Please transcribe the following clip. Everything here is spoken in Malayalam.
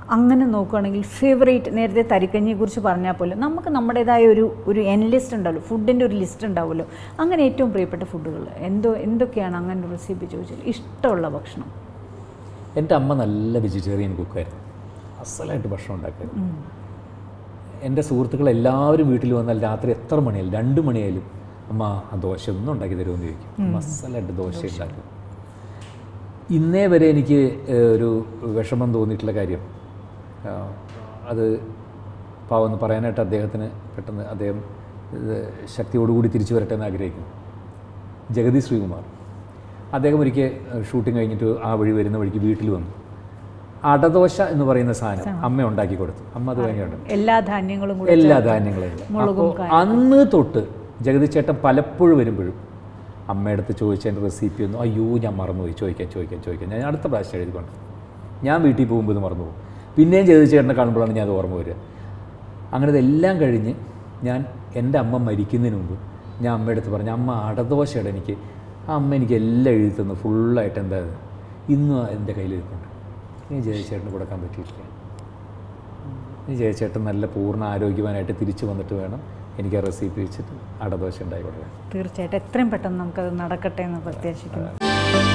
അങ്ങനെ നോക്കുകയാണെങ്കിൽ ഫേവറേറ്റ് നേരത്തെ തരിക്കഞ്ഞിയെക്കുറിച്ച് പറഞ്ഞാൽ പോലും നമുക്ക് നമ്മുടേതായ ഒരു ഒരു എൻ ലിസ്റ്റ് ഉണ്ടാവുമല്ലോ ഫുഡിൻ്റെ ഒരു ലിസ്റ്റ് ഉണ്ടാവുമല്ലോ അങ്ങനെ ഏറ്റവും പ്രിയപ്പെട്ട ഫുഡുകൾ എന്തോ എന്തൊക്കെയാണ് അങ്ങനെ ഒരു റെസിപ്പി ചോദിച്ചാൽ ഇഷ്ടമുള്ള ഭക്ഷണം എൻ്റെ അമ്മ നല്ല വെജിറ്റേറിയൻ കുക്കായിരുന്നു അസലായിട്ട് ഭക്ഷണം ഉണ്ടാക്കുമായിരുന്നു എൻ്റെ സുഹൃത്തുക്കൾ എല്ലാവരും വീട്ടിൽ വന്നാൽ രാത്രി എത്ര മണിയായാലും രണ്ട് മണിയായാലും അമ്മ ആ ദോശ ഒന്നും ഉണ്ടാക്കി തരുമെന്ന് ചോദിക്കും മസാലായിട്ട് ദോശ ഉണ്ടാക്കും ഇന്നേ വരെ എനിക്ക് ഏഹ്, ഒരു വിഷമം തോന്നിയിട്ടുള്ള കാര്യം ആ, അത് പാവെന്ന് പറയാനായിട്ട് അദ്ദേഹത്തിന് പെട്ടെന്ന് അദ്ദേഹം ഇത് ശക്തിയോടുകൂടി തിരിച്ചു വരട്ടെ എന്ന് ആഗ്രഹിക്കുന്നു ജഗതി ശ്രീകുമാർ അദ്ദേഹം ഒരിക്കൽ ഷൂട്ടിംഗ് കഴിഞ്ഞിട്ട് ആ വഴി വരുന്ന വഴിക്ക് വീട്ടിൽ വന്നു അടദോശ എന്ന് പറയുന്ന സാധനം അമ്മ ഉണ്ടാക്കി കൊടുത്തു അമ്മ അത് ഭയങ്കര എല്ലാ ധാന്യങ്ങളും കൂടി എല്ലാ ധാന്യങ്ങളും അപ്പോൾ അന്ന് തൊട്ട് ജഗതി ചേട്ടൻ പലപ്പോഴും വരുമ്പോഴും അമ്മയടുത്ത് ചോദിച്ചതിൻ്റെ റെസിപ്പി ഒന്നും അയ്യോ ഞാൻ മറന്നുപോയി ചോദിക്കാൻ ചോദിക്കാൻ ചോദിക്കാൻ ഞാൻ അടുത്ത പ്രാവശ്യം എഴുതിക്കൊണ്ട് ഞാൻ വീട്ടിൽ പോകുമ്പോൾ ഇത് മറന്നു പോകും പിന്നെയും ജഗതി ചേട്ടനെ കാണുമ്പോഴാണ് ഞാൻ അത് ഓർമ്മ വരിക അങ്ങനെ ഇതെല്ലാം കഴിഞ്ഞ് ഞാൻ എൻ്റെ അമ്മ മരിക്കുന്നതിന് മുമ്പ് ഞാൻ അമ്മയുടെ അടുത്ത് പറഞ്ഞു അമ്മ അടദോശയുടെ എനിക്ക് ആ അമ്മ എനിക്ക് എല്ലാം എഴുതി തന്നു ഫുള്ളായിട്ട് എന്താ ഇത്? ഇന്നും എൻ്റെ കയ്യിലിരിപ്പുണ്ട് ഇനി ജയചേട്ടന് കൊടുക്കാൻ പറ്റിയിട്ടില്ല ഇനി ജയചേട്ടൻ നല്ല പൂർണ്ണ ആരോഗ്യവാനായിട്ട് തിരിച്ചു വന്നിട്ട് വേണം എനിക്ക് ആ റെസിപ്പി വെച്ചിട്ട് അടദോശ ഉണ്ടാക്കി കൊടുക്കാൻ തീർച്ചയായിട്ടും എത്രയും പെട്ടെന്ന് നമുക്കത് നടക്കട്ടെ എന്ന് പ്രത്യാശിക്കുന്നു